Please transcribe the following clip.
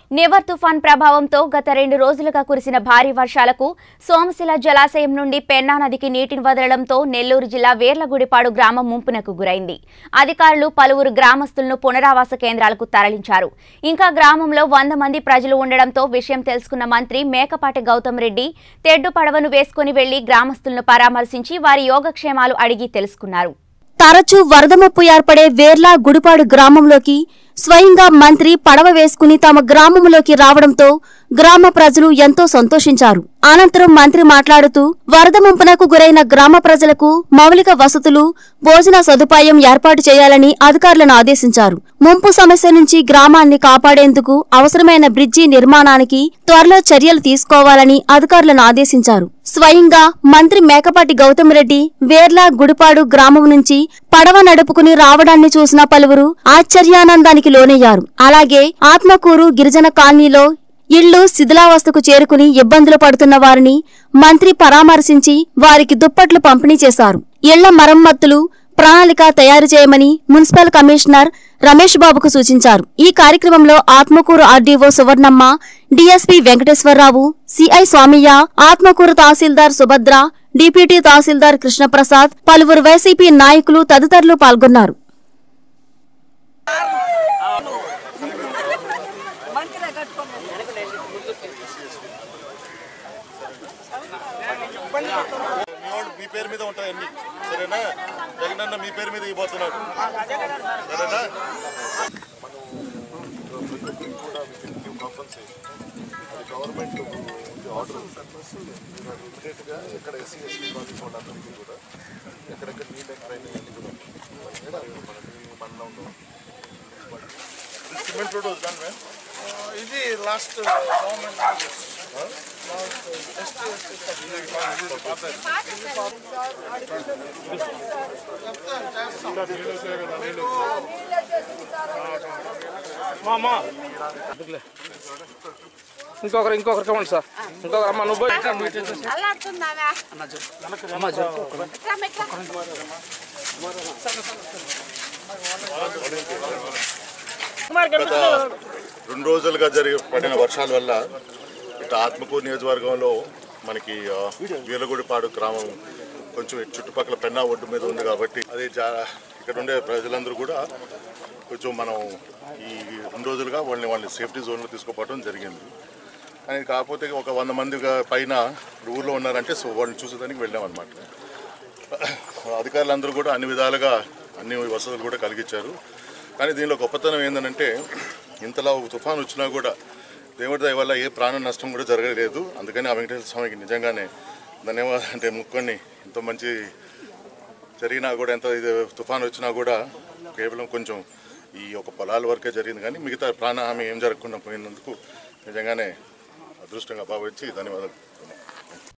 నివర్ తుఫాన్ ప్రభావంతో గత రెండు రోజులుగా కురిసిన భారీ వర్షాలకు సోమశిల జలాశయం నుండి పెన్నా నదికి నీటిని వదలడంతో నెల్లూరు జిల్లా వేర్లగుడిపాడు గ్రామం ముంపునకు గురైంది అధికారులు పలువురు గ్రామస్తులను పునరావాస కేంద్రాలకు తరలించారు ఇంకా గ్రామంలో వంద మంది ప్రజలు ఉండడంతో విషయం తెలుసుకున్న మంత్రి మేకపాటి గౌతమ్ రెడ్డి తెడ్డు పడవను వేసుకుని వెళ్లి గ్రామస్తులను పరామర్శించి వారి యోగక్షేమాలు అడిగి తెలుసుకున్నారు తరచూ వరద ముప్పు ఏర్పడే వేర్లా గుడిపాడు గ్రామంలోకి స్వయంగా మంత్రి పడవ వేసుకుని తమ గ్రామంలోకి రావడంతో గ్రామ ప్రజలు ఎంతో సంతోషించారు అనంతరం మంత్రి మాట్లాడుతూ వరద ముంపునకు గురైన గ్రామ ప్రజలకు మౌలిక వసతులు భోజన సదుపాయం ఏర్పాటు చేయాలని అధికారులను ఆదేశించారు ముంపు సమస్య నుంచి గ్రామాన్ని కాపాడేందుకు అవసరమైన బ్రిడ్జి నిర్మాణానికి త్వరలో చర్యలు తీసుకోవాలని అధికారులను ఆదేశించారు స్వయంగా మంత్రి మేకపాటి గౌతమ్ రెడ్డి వేర్లా గుడిపాడు గ్రామం నుంచి పడవ నడుపుకుని రావడాన్ని చూసిన పలువురు ఆశ్చర్యానందానికి లోనయ్యారు అలాగే ఆత్మకూరు గిరిజన కాలనీలో ఇళ్లు శిథిలావస్థకు చేరుకుని ఇబ్బందులు పడుతున్న వారిని మంత్రి పరామర్శించి వారికి దుప్పట్లు పంపిణీ చేశారు ఇళ్ల మరమ్మతులు ప్రణాళిక తయారు చేయమని మున్సిపల్ కమిషనర్ రమేష్ బాబుకు సూచించారు ఈ కార్యక్రమంలో Atmakur RDO Suvarnamma DSP Venkateswararao CI Swamiyya Atmakur tahsildar Subhadra deputy tahsildar Krishnaprasad పలువురు వైసీపీ నాయకులు తదితరులు పాల్గొన్నారు మీ వాడు మీ పేరు మీద ఉంటాయి అన్ని సరేనా జగనన్న మీ పేరు మీద ఇవ్వబోతున్నాడు సరేనా గవర్నమెంట్ ఆర్డర్ ఇమీడియట్గా ఎక్కడ ఎస్సీ ఎస్టీ కాలేజ్ వాళ్ళందరికీ కూడా ఎక్కడెక్కడ నీళ్ళు ఎక్కడైనా అన్ని కూడా మనకి మండలంలో సిమెంట్ రోడ్ వద్దాను మ్యామ్ ఇది లాస్ట్ గవర్నమెంట్ మామా ఇంకొకరు ఇంకొకరు కమండి సార్ ఇంకొకరు అమ్మ నువ్వు పోయి ఇట్లా మీట్ చేసేసి. అమ్మ చెప్పు గత రెండు రోజులుగా జరిగి పడిన వర్షాల వల్ల ఇటు ఆత్మకూరు నియోజకవర్గంలో మనకి ఆ, వీలగూడిపాడు గ్రామం కొంచెం ఇటు చుట్టుపక్కల పెన్నా ఒడ్డు మీద ఉంది కాబట్టి అది జా ఇక్కడ ఉండే ప్రజలందరూ కూడా కొంచెం మనం ఈ రెండు రోజులుగా వాళ్ళని వాళ్ళని సేఫ్టీ జోన్లో తీసుకుపోవడం జరిగింది కానీ కాకపోతే ఒక వంద మంది పైన ఇప్పుడు ఊర్లో ఉన్నారంటే సో వాళ్ళని చూసేదానికి వెళ్ళామన్నమాట అధికారులందరూ కూడా అన్ని విధాలుగా అన్ని వసతులు కూడా కలిగించారు కానీ దీనిలో గొప్పతనం ఏంటంటే ఇంతలా ఒక తుఫాన్ వచ్చినా కూడా దేవుడి దయ వల్ల ఏ ప్రాణ నష్టం కూడా జరగలేదు అందుకని ఆ వెంకటేశ్వర స్వామికి నిజంగానే ధన్యవాదాలు అంటే ముక్కొని ఇంత మంచి జరిగినా కూడా ఎంత ఇది తుఫాన్ వచ్చినా కూడా కేవలం కొంచెం ఈ ఒక పొలాల వరకే జరిగింది కానీ మిగతా ప్రాణహాని ఏం జరగకుండా పోయినందుకు నిజంగానే అదృష్టంగా భావించి ధన్యవాదాలు